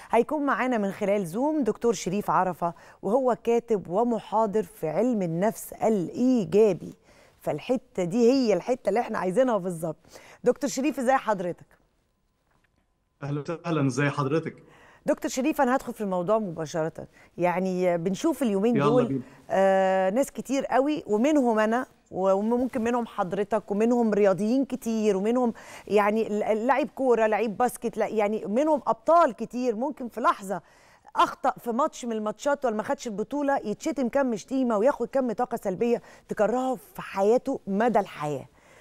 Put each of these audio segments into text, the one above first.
هيكون معانا من خلال زوم دكتور شريف عرفة وهو كاتب ومحاضر في علم النفس الإيجابي فالحتة دي هي الحتة اللي احنا عايزينها بالظبط دكتور شريف ازاي حضرتك؟ اهلا وسهلا ازي حضرتك دكتور شريف انا هدخل في الموضوع مباشره يعني بنشوف اليومين يلا دول بينا. آه ناس كتير قوي ومنهم انا وممكن منهم حضرتك ومنهم رياضيين كتير ومنهم يعني ل- لعيب كوره لعيب باسكت لا يعني منهم ابطال كتير ممكن في لحظه اخطا في ماتش من الماتشات ولا ما خدش البطوله يتشتم كم شتيمه وياخد كم طاقه سلبيه تكرهه في حياته مدى الحياه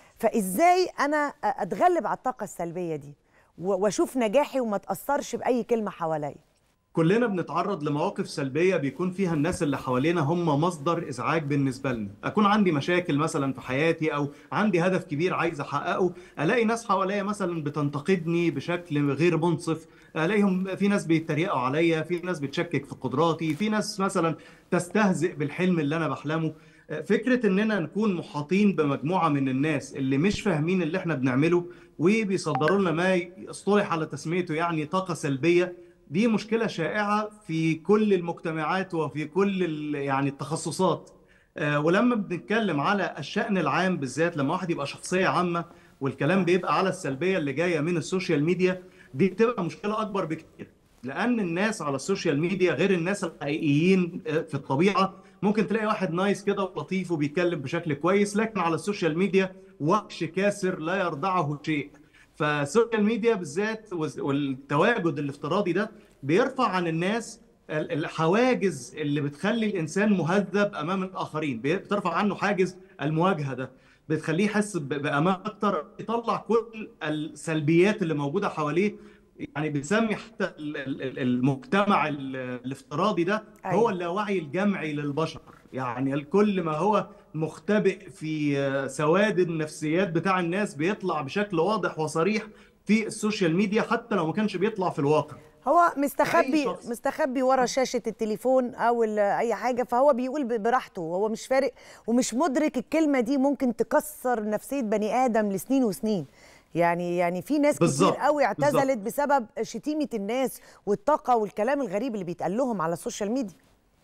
فازاي انا اتغلب على الطاقه السلبيه دي و- واشوف نجاحي وما اتاثرش باي كلمه حواليا كلنا بنتعرض لمواقف سلبية بيكون فيها الناس اللي حوالينا هم مصدر إزعاج بالنسبة لنا أكون عندي مشاكل مثلا في حياتي أو عندي هدف كبير عايز أحققه ألاقي ناس حواليا مثلا بتنتقدني بشكل غير منصف ألاقيهم في ناس بيتريقوا عليا في ناس بتشكك في قدراتي في ناس مثلا تستهزئ بالحلم اللي أنا بحلمه فكرة إننا نكون محاطين بمجموعة من الناس اللي مش فاهمين اللي إحنا بنعمله وبيصدروا لنا ما يصطلح على تسميته يعني طاقة سلبية دي مشكلة شائعة في كل المجتمعات وفي كل ال- يعني التخصصات آه، ولما بنتكلم على الشأن العام بالذات لما واحد يبقى شخصية عامة والكلام بيبقى على السلبية اللي جاية من السوشيال ميديا دي بتبقى مشكلة أكبر بكتير لأن الناس على السوشيال ميديا غير الناس الحقيقيين آه، في الطبيعة ممكن تلاقي واحد نايس كده ولطيف وبيتكلم بشكل كويس لكن على السوشيال ميديا وحش كاسر لا يرضعه شيء فالسوشيال ميديا بالذات وز- والتواجد الافتراضي ده بيرفع عن الناس ال- الحواجز اللي بتخلي الانسان مهذب امام الاخرين بي- بترفع عنه حاجز المواجهه ده بتخليه يحس ب- بامان اكتر يطلع كل السلبيات اللي موجوده حواليه يعني بنسمي حتى ال- ال- ال- المجتمع ال- الافتراضي ده هو أيوة. اللاوعي الجمعي للبشر يعني الكل ما هو مختبئ في آه، سواد النفسيات بتاع الناس بيطلع بشكل واضح وصريح في السوشيال ميديا حتى لو ما كانش بيطلع في الواقع هو مستخبي أي شخص. مستخبي ورا شاشة التليفون أو ال- أي حاجة فهو بيقول ب- براحته هو مش فارق ومش مدرك الكلمة دي ممكن تكسر نفسية بني آدم لسنين وسنين يعني يعني في ناس كتير بالظبط، قوي اعتزلت بالظبط. بسبب شتيمة الناس والطاقة والكلام الغريب اللي بيتقال لهم على السوشيال ميديا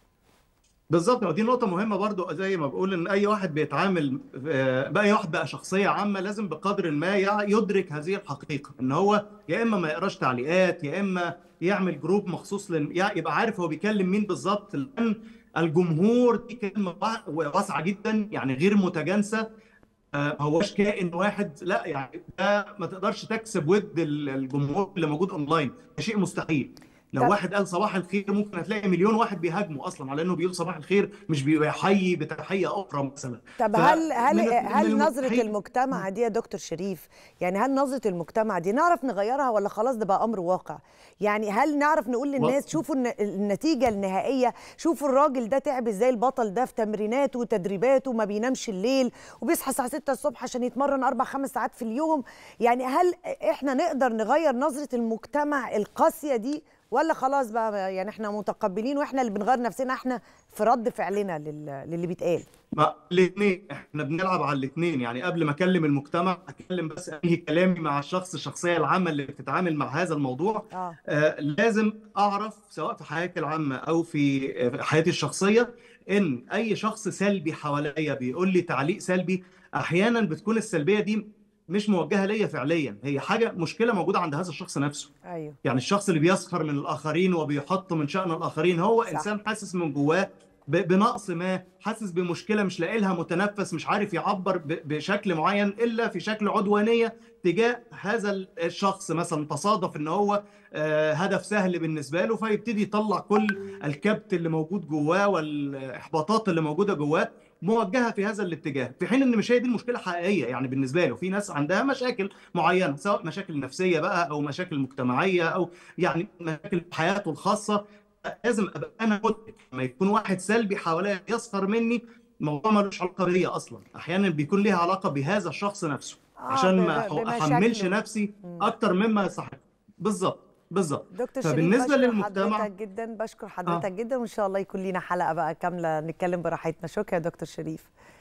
بالظبط ودي نقطة مهمة برضو زي ما بقول إن أي واحد بيتعامل آه، بقى أي واحد بقى شخصية عامة لازم بقدر ما يع- يدرك هذه الحقيقة إن هو يا إما ما يقراش تعليقات يا إما يعمل جروب مخصوص لن يع- يبقى عارف هو بيكلم مين بالظبط لأن الجمهور دي كلمة وع- واسعة جدا يعني غير متجانسة آه، ما هوش كائن واحد لا يعني ده ما تقدرش تكسب ود ال- الجمهور اللي موجود اونلاين ده شيء مستحيل لو طب- واحد قال صباح الخير ممكن هتلاقي مليون واحد بيهاجمه اصلا على انه بيقول صباح الخير مش بيحيي بتحيه اخرى مثلا طب ف- هل هل من- من هل نظرة المستحيل- المجتمع دي يا دكتور شريف يعني هل نظرة المجتمع دي نعرف نغيرها ولا خلاص ده بقى أمر واقع يعني هل نعرف نقول للناس شوفوا الن- النتيجة النهائية شوفوا الراجل ده تعب ازاي البطل ده في تمريناته وتدريباته ما بينامش الليل وبيصحى الساعة 6 الصبح عشان يتمرن أربع خمس ساعات في اليوم يعني هل احنا نقدر نغير نظرة المجتمع القاسية دي ولا خلاص بقى يعني احنا متقبلين واحنا اللي بنغير نفسنا احنا في رد فعلنا لل- للي بيتقال ما الاثنين احنا بنلعب على الاثنين يعني قبل ما اكلم المجتمع اكلم بس انهي كلامي مع الشخص الشخصيه العامه اللي بتتعامل مع هذا الموضوع اه آه لازم اعرف سواء في حياتي العامه او في آه، في حياتي الشخصيه ان اي شخص سلبي حواليا بيقول لي تعليق سلبي احيانا بتكون السلبيه دي مش موجهه ليا فعليا هي حاجه مشكله موجوده عند هذا الشخص نفسه ايوه يعني الشخص اللي بيسخر من الآخرين وبيحط من شأن الآخرين هو صح. إنسان حاسس من جواه ب- بنقص ما حاسس بمشكلة مش لاقي لها متنفس مش عارف يعبر ب- بشكل معين إلا في شكل عدوانية تجاه هذا ال- الشخص مثلا تصادف إن هو آه، هدف سهل بالنسبة له فيبتدي يطلع كل الكبت اللي موجود جواه والإحباطات اللي موجودة جواه موجهة في هذا الاتجاه في حين إن مش هي دي المشكلة حقيقية يعني بالنسبة له في ناس عندها مشاكل معينة سواء مشاكل نفسية بقى أو مشاكل مجتمعية أو يعني مشاكل في حياته الخاصة لازم ابقى انا مدرك لما يكون واحد سلبي حواليا يسخر مني الموضوع ملوش علاقه بيا اصلا احيانا بيكون ليها علاقه بهذا الشخص نفسه آه، عشان ب- ما ب- أح- احملش بمشاكله. نفسي مم. اكتر مما يستحق بالظبط بالظبط دكتور شريف فبالنسبه بشكر للمجتمع حضرتك جدا بشكر حضرتك جدا وان شاء الله يكون لينا حلقه بقى كامله نتكلم براحتنا شكرا يا دكتور شريف